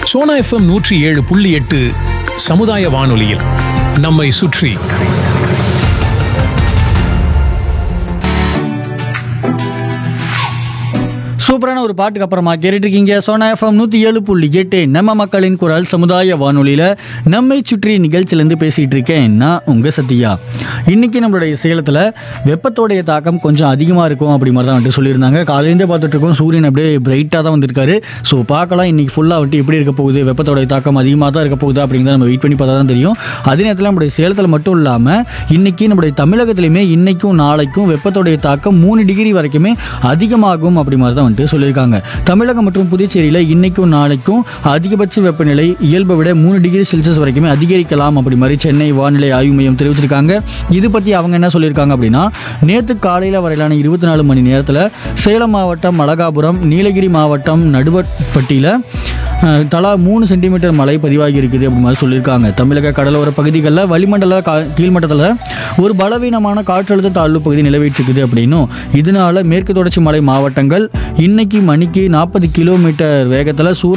Sona FM நூற்றி ஏழு புள்ளி எட்டு சமுதாய வானொலியில் நம்மை சுற்றி சூப்பரான ஒரு பாட்டுக்கு அப்புறமா கேட்டுட்டு இருக்கீங்க சோனா எஃப்எம் நூற்றி ஏழு புள்ளி எட்டு நம்ம மக்களின் குரல் சமுதாய வானொலியில் நம்மை சுற்றி நிகழ்ச்சியிலேருந்து பேசிகிட்டு இருக்கேன் நான் உங்கள் சத்யா இன்னைக்கு நம்மளுடைய சேலத்தில் வெப்பத்தோடைய தாக்கம் கொஞ்சம் அதிகமாக இருக்கும் அப்படி மாதிரி தான் வந்துட்டு சொல்லியிருந்தாங்க காலையிலேருந்தே பார்த்துட்டு இருக்கோம் சூரியன் அப்படியே பிரைட்டாக தான் வந்திருக்காரு ஸோ பார்க்கலாம் இன்னைக்கு ஃபுல்லாக வந்துட்டு எப்படி இருக்க போகுது வெப்பத்தோடைய தாக்கம் அதிகமாக தான் இருக்க போகுது அப்படிங்கிறத நம்ம வெயிட் பண்ணி பார்த்தா தான் தெரியும் அதே நேரத்தில் நம்மளுடைய சேலத்தில் மட்டும் இல்லாமல் இன்னைக்கு நம்முடைய தமிழகத்திலையுமே இன்னைக்கும் நாளைக்கும் வெப்பத்தோடைய தாக்கம் மூணு டிகிரி வரைக்குமே அதிகமாகும் அப்படி மாதிரி தான் வந்துட்டு சொல்லியிருக்காங்க தமிழகம் மற்றும் புதுச்சேரியில் இன்னைக்கும் நாளைக்கும் அதிகபட்ச வெப்பநிலை இயல்பை விட மூணு டிகிரி செல்சியஸ் வரைக்குமே அதிகரிக்கலாம் அப்படி மாதிரி சென்னை வானிலை ஆய்வு மையம் தெரிவிச்சிருக்காங்க இது பற்றி அவங்க என்ன சொல்லியிருக்காங்க அப்படின்னா நேற்று காலையில் வரையிலான இருபத்தி நாலு மணி நேரத்தில் சேலம் மாவட்டம் அழகாபுரம் நீலகிரி மாவட்டம் நடுவப்பட்டியில் அஹ், தலா மூணு சென்டிமீட்டர் மழை பதிவாகி இருக்குது அப்படி மாதிரி சொல்லியிருக்காங்க தமிழக கடலோர பகுதிகளில் வளிமண்டல கா கீழ்மட்டத்தில் ஒரு பலவீனமான காற்றழுத்த தாழ்வு பகுதி நிலவிட்டிருக்குது அப்படின்னும் இதனால மேற்கு தொடர்ச்சி மலை மாவட்டங்கள் இன்னைக்கு மணிக்கு நாற்பது கிலோமீட்டர் வேகத்தில் சூற